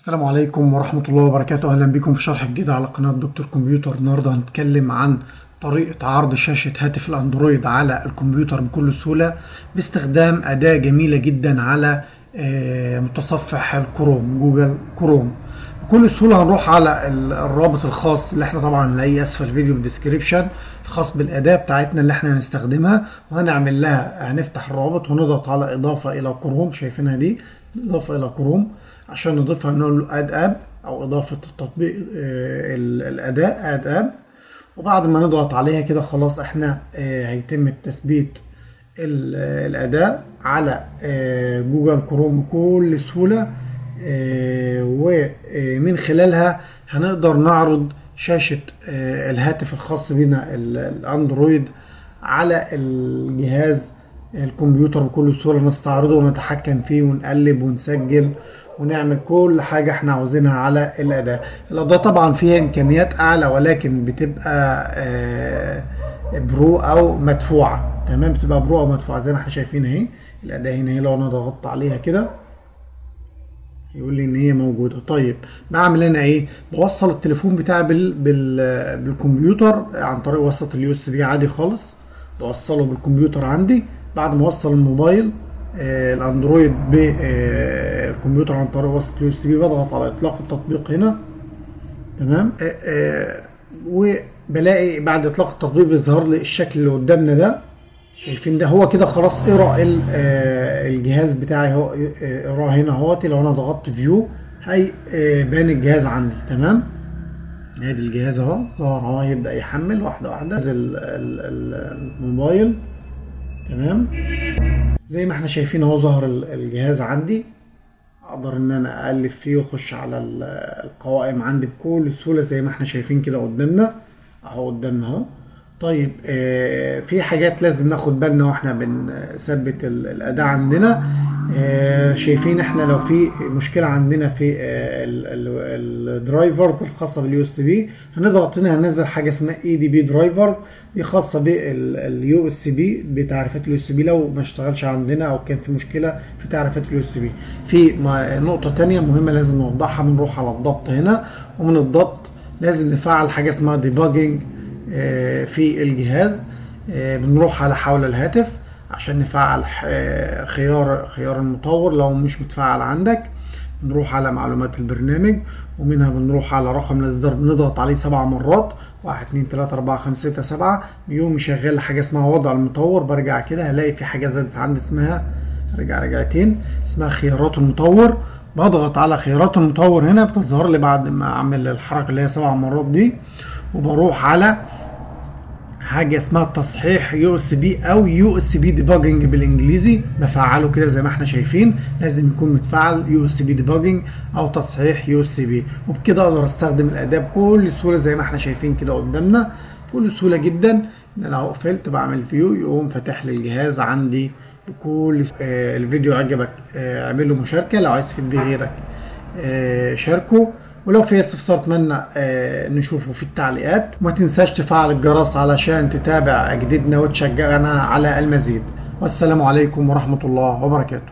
السلام عليكم ورحمة الله وبركاته أهلا بكم في شرح جديد على قناة دكتور كمبيوتر النهاردة هنتكلم عن طريقة عرض شاشة هاتف الأندرويد على الكمبيوتر بكل سهولة باستخدام أداة جميلة جدا على آه، متصفح الكروم جوجل كروم بكل سهولة هنروح على ال- الرابط الخاص اللي احنا طبعا هنلاقيه أسفل الفيديو في الديسكريبشن الخاص بالأداة بتاعتنا اللي احنا هنستخدمها وهنعمل لها هنفتح الرابط ونضغط على إضافة إلى كروم شايفينها دي إضافة إلى كروم عشان نضيفها نقول له اد اب او اضافه التطبيق آه، ال- الاداه اد اب وبعد ما نضغط عليها كده خلاص احنا آه، هيتم تثبيت ال- آه، الاداه على آه، جوجل كروم بكل سهوله آه، ومن خلالها هنقدر نعرض شاشه آه، الهاتف الخاص بنا ال- الاندرويد على الجهاز الكمبيوتر بكل سهولة نستعرضه ونتحكم فيه ونقلب ونسجل ونعمل كل حاجة احنا عاوزينها على الأداة الأداة طبعا فيها إمكانيات أعلى ولكن بتبقى آه، برو أو مدفوعة تمام بتبقى برو أو مدفوعة زي ما احنا شايفين اهي الأداة هنا اهي لو أنا ضغطت عليها كده يقول لي ان هي موجوده طيب بعمل انا ايه بوصل التليفون بتاعي بال... بال... بالكمبيوتر عن طريق وصله اليو اس بي عادي خالص بوصله بالكمبيوتر عندي بعد ما اوصل الموبايل آه الاندرويد بالكمبيوتر عن طريق وصله اليو اس بي بضغط على اطلاق التطبيق هنا تمام آه آه وبلاقي بعد اطلاق التطبيق بيظهر لي الشكل اللي قدامنا ده شايفين ده هو كده خلاص قرا ال- آه، الجهاز بتاعي هو آه، قراه هنا اهوت لو انا ضغطت فيو هي آه، بان الجهاز عندي تمام ادي الجهاز اهو ظهر اهو هيبدا يحمل واحده واحده ال- ال- ال- الموبايل تمام زي ما احنا شايفين اهو ظهر ال- الجهاز عندي اقدر ان انا اقلب فيه واخش على ال- القوائم عندي بكل سهوله زي ما احنا شايفين كده قدامنا اهو قدامنا اهو طيب آه في حاجات لازم ناخد بالنا واحنا بنثبت ال- الاداء عندنا آه شايفين احنا لو في مشكله عندنا في آه ال- ال- الدرايفرز الخاصه باليو اس بي هنضغط هنا هننزل حاجه اسمها اي دي بي درايفرز دي خاصه باليو اس بي بتعريفات اليو اس بي لو ما اشتغلش عندنا او كان في مشكله في تعريفات اليو اس بي في ما- نقطه تانية مهمه لازم نوضحها بنروح على الضبط هنا ومن الضبط لازم نفعل حاجه اسمها ديباجنج في الجهاز آه، بنروح على حول الهاتف عشان نفعل آه، خيار خيار المطور لو مش متفعل عندك بنروح على معلومات البرنامج ومنها بنروح على رقم الاصدار بنضغط عليه سبع مرات واحد اتنين تلاتة أربعة خمسة ستة سبعة بيقوم يشغل حاجة اسمها وضع المطور برجع كده هلاقي في حاجة زادت عندي اسمها رجع رجعتين اسمها خيارات المطور بضغط على خيارات المطور هنا بتظهر لي بعد ما اعمل الحركة اللي هي سبع مرات دي وبروح على حاجه اسمها تصحيح يو اس بي او يو اس بي ديباجنج بالانجليزي بفعله كده زي ما احنا شايفين لازم يكون متفعل يو اس بي ديباجنج او تصحيح يو اس بي وبكده اقدر استخدم الاداه بكل سهوله زي ما احنا شايفين كده قدامنا بكل سهوله جدا ان انا لو قفلت بعمل فيو يقوم فاتح لي الجهاز عندي بكل آه الفيديو عجبك آه اعمل له مشاركه لو عايز تفيد بيه غيرك آه، شاركوا ولو في استفسار اتمنى آه، نشوفه في التعليقات وما تنساش تفعل الجرس علشان تتابع جديدنا وتشجعنا على المزيد والسلام عليكم ورحمة الله وبركاته